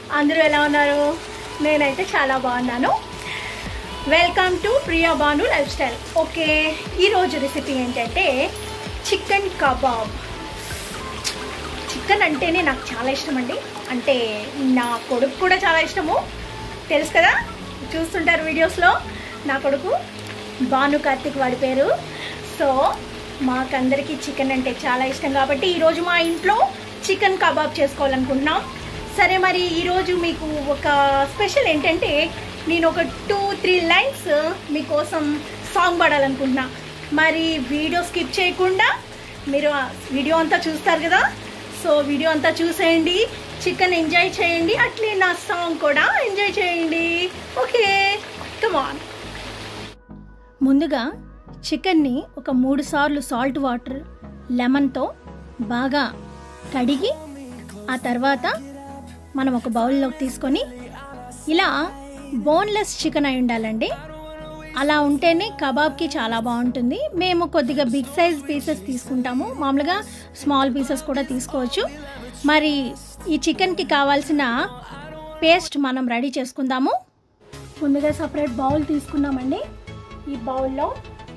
అందరూ ఎలా ఉన్నారు నేనైతే చాలా బాగున్నాను welcome to Priya Banu life style okay ఈరోజు రెసిపీ ఏంటంటే చికెన్ కబాబ్ చికెన్ అంటేనే నాకు చాలా ఇష్టం అండి అంటే నా కొడుకు కూడా చాలా ఇష్టము తెలుసు కదా చూస్తుంటారు వీడియోస్లో నా కొడుకు భాను కార్తిక్ వాడి పేరు సో మాకందరికీ చికెన్ అంటే చాలా ఇష్టం కాబట్టి ఈరోజు మా ఇంట్లో చికెన్ కబాబ్ చేసుకోవాలనుకుంటున్నాం సరే మరి ఈరోజు మీకు ఒక స్పెషల్ ఏంటంటే నేను ఒక టూ త్రీ లైన్స్ మీకోసం సాంగ్ పాడాలనుకుంటున్నా మరి వీడియో స్కిప్ చేయకుండా మీరు ఆ వీడియో అంతా చూస్తారు కదా సో వీడియో అంతా చూసేయండి చికెన్ ఎంజాయ్ చేయండి అట్లే నా సాంగ్ కూడా ఎంజాయ్ చేయండి ఓకే కమాన్ ముందుగా చికెన్ని ఒక మూడు సార్లు సాల్ట్ వాటర్ లెమన్తో బాగా కడిగి ఆ తర్వాత మనం ఒక బౌల్లోకి తీసుకొని ఇలా బోన్లెస్ చికెన్ అయి ఉండాలండి అలా ఉంటేనే కబాబ్కి చాలా బాగుంటుంది మేము కొద్దిగా బిగ్ సైజ్ పీసెస్ తీసుకుంటాము మామూలుగా స్మాల్ పీసెస్ కూడా తీసుకోవచ్చు మరి ఈ చికెన్కి కావాల్సిన పేస్ట్ మనం రెడీ చేసుకుందాము ముందుగా సపరేట్ బౌల్ తీసుకున్నామండి ఈ బౌల్లో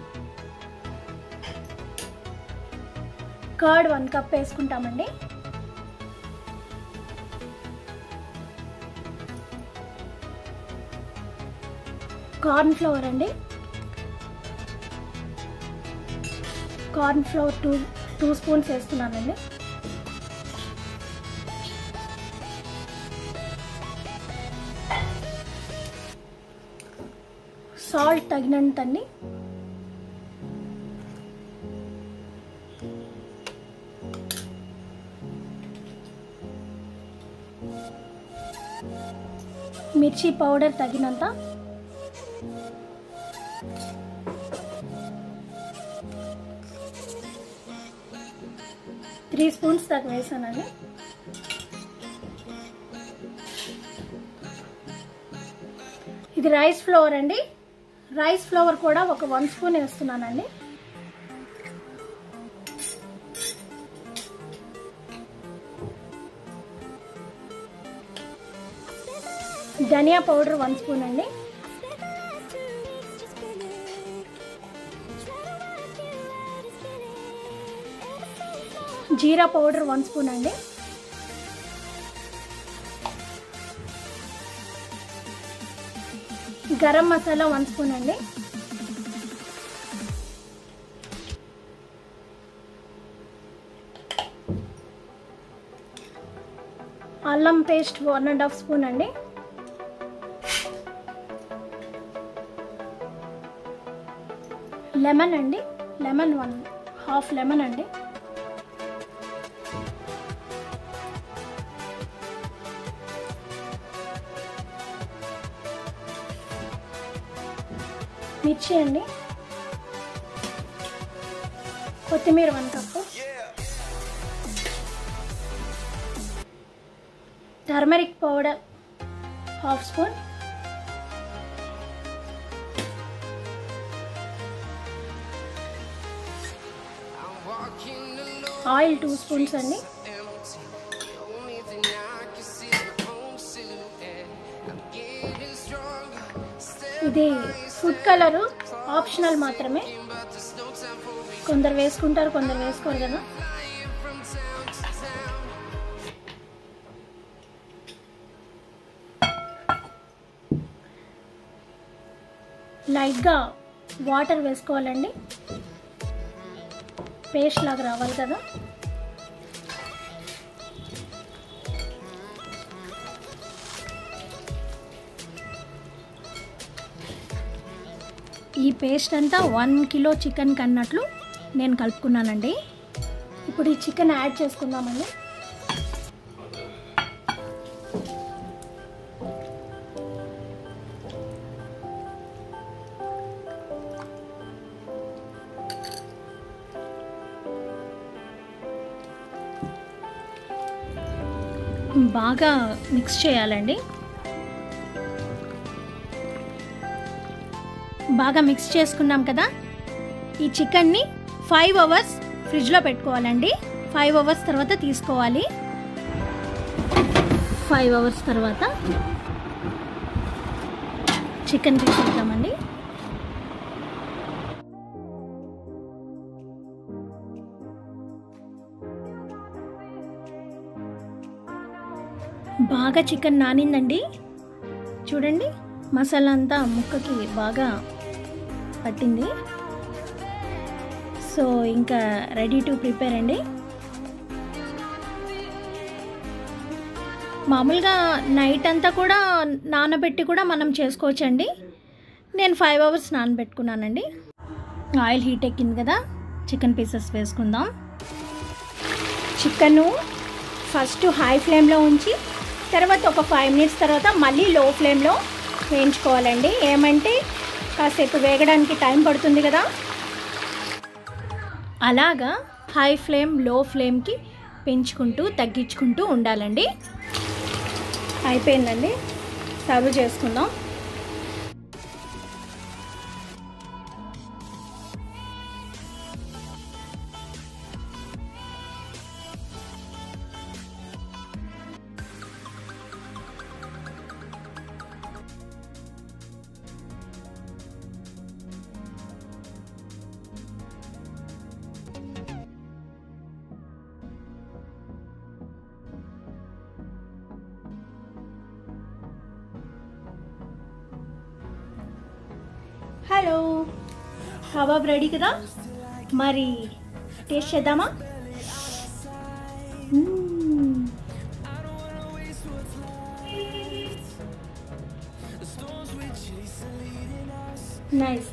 కర్డ్ వన్ కప్ వేసుకుంటామండి కార్న్ ఫ్లవర్ అండి corn flour two two spoons వేస్తున్నానండి సాల్ట్ తగినంత అండి మిర్చి పౌడర్ తగినంత త్రీ స్పూన్స్ దాకా వేసానండి ఇది రైస్ ఫ్లవర్ అండి రైస్ ఫ్లవర్ కూడా ఒక వన్ స్పూన్ వేస్తున్నానండి ధనియా పౌడర్ వన్ స్పూన్ అండి జీరా పౌడర్ వన్ స్పూన్ అండి గరం మసాలా వన్ స్పూన్ అండి అల్లం paste one and half spoon అండి లెమన్ అండి లెమన్ వన్ హాఫ్ లెమన్ అండి మిర్చి అండి కొత్తిమీర one cup turmeric powder half spoon oil two spoons అండి ఇది ఫుడ్ కలరు ఆప్షనల్ మాత్రమే కొందరు వేసుకుంటారు కొందరు వేసుకోరు కదా లైట్గా వాటర్ వేసుకోవాలండి పేస్ట్ లాగా రావాలి కదా ఈ పేస్ట్ అంతా వన్ కిలో చికెన్ కన్నట్లు నేను కలుపుకున్నానండి ఇప్పుడు ఈ చికెన్ యాడ్ చేసుకుందామండి బాగా మిక్స్ చేయాలండి బాగా మిక్స్ చేసుకున్నాం కదా ఈ చికెన్ని ఫైవ్ అవర్స్ ఫ్రిడ్జ్లో పెట్టుకోవాలండి ఫైవ్ అవర్స్ తర్వాత తీసుకోవాలి ఫైవ్ అవర్స్ తర్వాత చికెన్ తీసుకుంటామండి బాగా చికెన్ నానిందండి చూడండి మసాలా అంతా ముక్కకి బాగా పట్టింది సో ఇంకా రెడీ టు ప్రిపేర్ అండి మామూలుగా నైట్ అంతా కూడా నానబెట్టి కూడా మనం చేసుకోవచ్చండి నేను ఫైవ్ అవర్స్ నానబెట్టుకున్నానండి ఆయిల్ హీట్ ఎక్కింది కదా చికెన్ పీసెస్ వేసుకుందాం చికెను ఫస్ట్ హై ఫ్లేమ్లో ఉంచి తర్వాత ఒక ఫైవ్ మినిట్స్ తర్వాత మళ్ళీ లో ఫ్లేమ్లో వేయించుకోవాలండి ఏమంటే కాసేపు వేగడానికి టైం పడుతుంది కదా అలాగా హై ఫ్లేమ్ లో ఫ్లేమ్కి పెంచుకుంటూ తగ్గించుకుంటూ ఉండాలండి అయిపోయిందండి సర్వ్ చేసుకుందాం హలో కబాబ్ రెడీ కదా మరి టేస్ట్ చేద్దామా మ్మ్. నైస్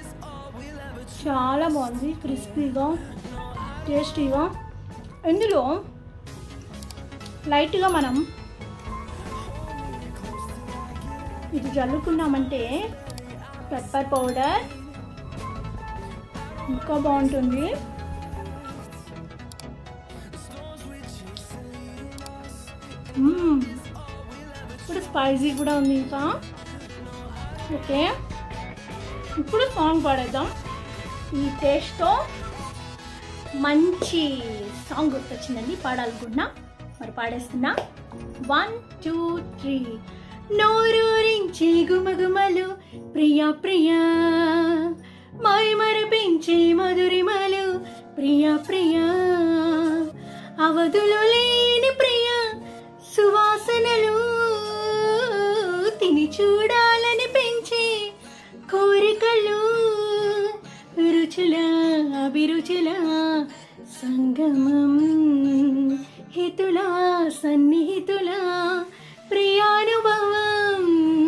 చాలా బాగుంది క్రిస్పీగా టేస్టీగా ఇందులో లైట్గా మనం ఇది జల్లుకున్నామంటే పెప్పర్ పౌడర్ ఇంకా బాగుంటుంది మ్మ్. ఇప్పుడు స్పైసీ కూడా ఉంది ఇంకా ఓకే ఇప్పుడు సాంగ్ పాడేద్దాం ఈ టేస్ట్తో మంచి సాంగ్ గుర్తొచ్చిందండి పాడాలనుకుంటున్నా మరి పాడేస్తున్నా వన్ టూ త్రీ నోరూరించే గుమగుమలు ప్రియా ప్రియా మై మరపించే మధురిమలు ప్రియా ప్రియా అవధులు లేని ప్రియ సువాసనలు తిని చూడాలని పెంచే కోరికలు రుచుల అభిరుచుల సంగమం హితుల సన్నిహితుల ప్రియానుభవం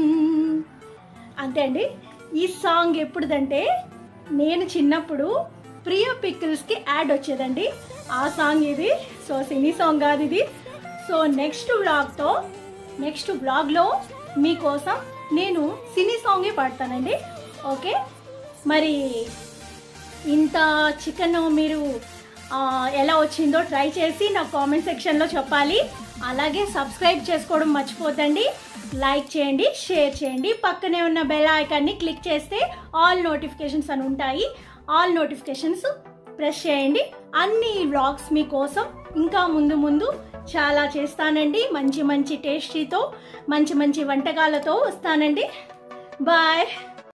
అంతే అండి ఈ సాంగ్ ఎప్పుడుదంటే నేను చిన్నప్పుడు ప్రియ పిక్కిల్స్కి యాడ్ వచ్చేదండి ఆ సాంగ్ ఇది సో సినీ సాంగ్ కాదు ఇది సో నెక్స్ట్ వ్లాగ్తో నెక్స్ట్ వ్లాగ్లో మీకోసం నేను సినీ సాంగే పాడతానండి ఓకే మరి ఇంత చికెన్ మీరు ఆ, ఎలా వచ్చిందో ట్రై చేసి నాకు కామెంట్ సెక్షన్లో చెప్పాలి అలాగే సబ్స్క్రైబ్ చేసుకోవడం మర్చిపోతండి లైక్ చేయండి షేర్ చేయండి పక్కనే ఉన్న బెల్ ఐకాన్ని క్లిక్ చేస్తే ఆల్ నోటిఫికేషన్స్ అని ఉంటాయి ఆల్ నోటిఫికేషన్స్ ప్రెస్ చేయండి అన్ని వ్లాగ్స్ మీకోసం ఇంకా ముందు ముందు చాలా చేస్తానండి మంచి మంచి టేస్టీతో మంచి మంచి వంటకాలతో వస్తానండి బాయ్